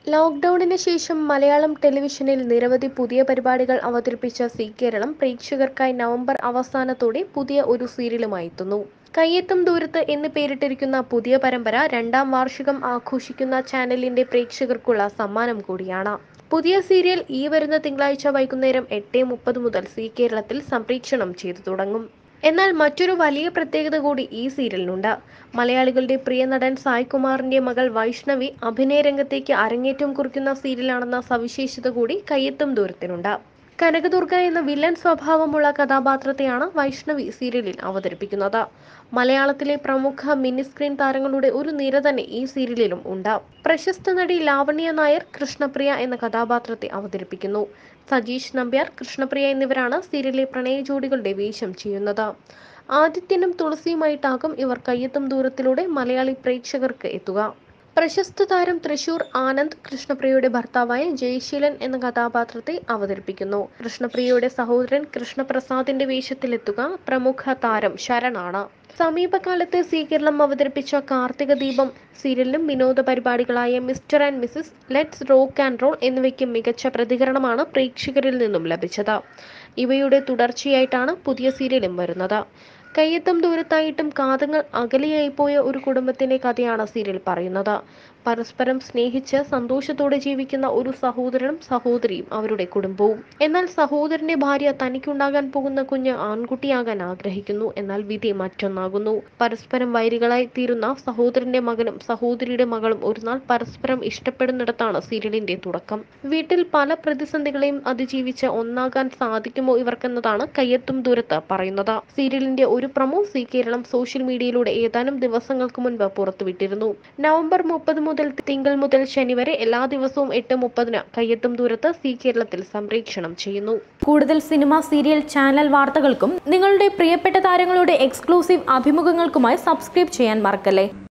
ലോക്ക്ഡൌണിന് ശേഷം മലയാളം ടെലിവിഷനിൽ നിരവധി പുതിയ പരിപാടികൾ അവതരിപ്പിച്ച സി കേരളം പ്രേക്ഷകർക്കായി നവംബർ അവസാനത്തോടെ പുതിയ ഒരു സീരിയലുമായി എത്തുന്നു കയ്യെത്തും ദൂരത്ത് എന്ന് പേരിട്ടിരിക്കുന്ന പുതിയ പരമ്പര രണ്ടാം വാർഷികം ആഘോഷിക്കുന്ന ചാനലിന്റെ പ്രേക്ഷകർക്കുള്ള സമ്മാനം കൂടിയാണ് പുതിയ സീരിയൽ ഈ വരുന്ന തിങ്കളാഴ്ച വൈകുന്നേരം എട്ട് മുപ്പത് മുതൽ സി കേരളത്തിൽ സംപ്രേക്ഷണം ചെയ്തു തുടങ്ങും എന്നാൽ മറ്റൊരു വലിയ പ്രത്യേകത കൂടി ഈ സീരിയലിനുണ്ട് മലയാളികളുടെ പ്രിയ നടൻ സായ് കുമാറിന്റെ മകൾ വൈഷ്ണവി അഭിനയ രംഗത്തേക്ക് അരങ്ങേറ്റം കുറിക്കുന്ന സീരിയലാണെന്ന സവിശേഷത കൂടി കയ്യെത്തും ദൂരത്തിനുണ്ട് കനകദുർഗ എന്ന വില്ലൻ സ്വഭാവമുള്ള കഥാപാത്രത്തെയാണ് വൈഷ്ണവി സീരിയലിൽ അവതരിപ്പിക്കുന്നത് മലയാളത്തിലെ പ്രമുഖ മിനി സ്ക്രീൻ താരങ്ങളുടെ ഒരു നിര തന്നെ ഈ സീരിയലിലും ഉണ്ട് പ്രശസ്ത നടി ലാവണ്യ നായർ കൃഷ്ണപ്രിയ എന്ന കഥാപാത്രത്തെ അവതരിപ്പിക്കുന്നു സജീഷ് നമ്പ്യാർ കൃഷ്ണപ്രിയ എന്നിവരാണ് സീരിയലിലെ പ്രണയ ജോഡികളുടെ വേഷം ചെയ്യുന്നത് ആദിത്യനും തുളസിയുമായിട്ടാകും ഇവർ കയ്യെത്തും ദൂരത്തിലൂടെ മലയാളി പ്രേക്ഷകർക്ക് എത്തുക പ്രശസ്ത താരം തൃശൂർ ആനന്ദ് കൃഷ്ണപ്രിയയുടെ ഭർത്താവായ ജയശീലൻ എന്ന കഥാപാത്രത്തെ അവതരിപ്പിക്കുന്നു കൃഷ്ണപ്രിയയുടെ സഹോദരൻ കൃഷ്ണപ്രസാദിന്റെ വേഷത്തിലെത്തുക പ്രമുഖ താരം ശരണാണ് സമീപകാലത്ത് സി കേരളം അവതരിപ്പിച്ച കാർത്തിക ദീപം സീരിയലിനും വിനോദ പരിപാടികളായ Mr and Mrs let's rock and roll എന്നിവയ്ക്ക് മികച്ച പ്രതികരണമാണ് പ്രേക്ഷകരിൽ നിന്നും ലഭിച്ചത് ഇവയുടെ തുടർച്ചയായിട്ടാണ് പുതിയ സീരിയലും വരുന്നത് കയ്യെത്തും ദൂരത്തായിട്ടും കാതങ്ങൾ അകലെയായി പോയ ഒരു കുടുംബത്തിന്റെ കഥയാണ് സീരിയൽ പറയുന്നത് പരസ്പരം സ്നേഹിച്ച് സന്തോഷത്തോടെ ജീവിക്കുന്ന ഒരു സഹോദരനും സഹോദരിയും അവരുടെ കുടുംബവും എന്നാൽ സഹോദരന്റെ ഭാര്യ തനിക്കുണ്ടാകാൻ പോകുന്ന കുഞ്ഞ് ആൺകുട്ടിയാകാൻ ആഗ്രഹിക്കുന്നു എന്നാൽ വിധി മറ്റൊന്നാകുന്നു പരസ്പരം വൈരികളായി തീരുന്ന സഹോദരന്റെ മകനും സഹോദരിയുടെ മകളും ഒരു നാൾ പരസ്പരം ഇഷ്ടപ്പെടുന്നിടത്താണ് സീരിയലിന്റെ തുടക്കം വീട്ടിൽ പല പ്രതിസന്ധികളെയും അതിജീവിച്ച് ഒന്നാകാൻ സാധിക്കുമോ ഇവർക്കെന്നതാണ് കയ്യെത്തും ദൂരത്ത് പറയുന്നത് സീരിയലിന്റെ ഒരു പ്രമോ സി കേരളം സോഷ്യൽ മീഡിയയിലൂടെ ഏതാനും ദിവസങ്ങൾക്ക് മുൻപ് പുറത്തുവിട്ടിരുന്നു നവംബർ മുപ്പത് മുതൽ തിങ്കൾ മുതൽ ശനി വരെ എല്ലാ ദിവസവും എട്ട് മുപ്പതിന് കയ്യെത്തും ദൂരത്ത് സി കേരളത്തിൽ സംപ്രേക്ഷണം ചെയ്യുന്നു കൂടുതൽ സിനിമ സീരിയൽ ചാനൽ വാർത്തകൾക്കും നിങ്ങളുടെ പ്രിയപ്പെട്ട താരങ്ങളുടെ എക്സ്ക്ലൂസീവ് അഭിമുഖങ്ങൾക്കുമായി സബ്സ്ക്രൈബ് ചെയ്യാൻ മറക്കല്ലേ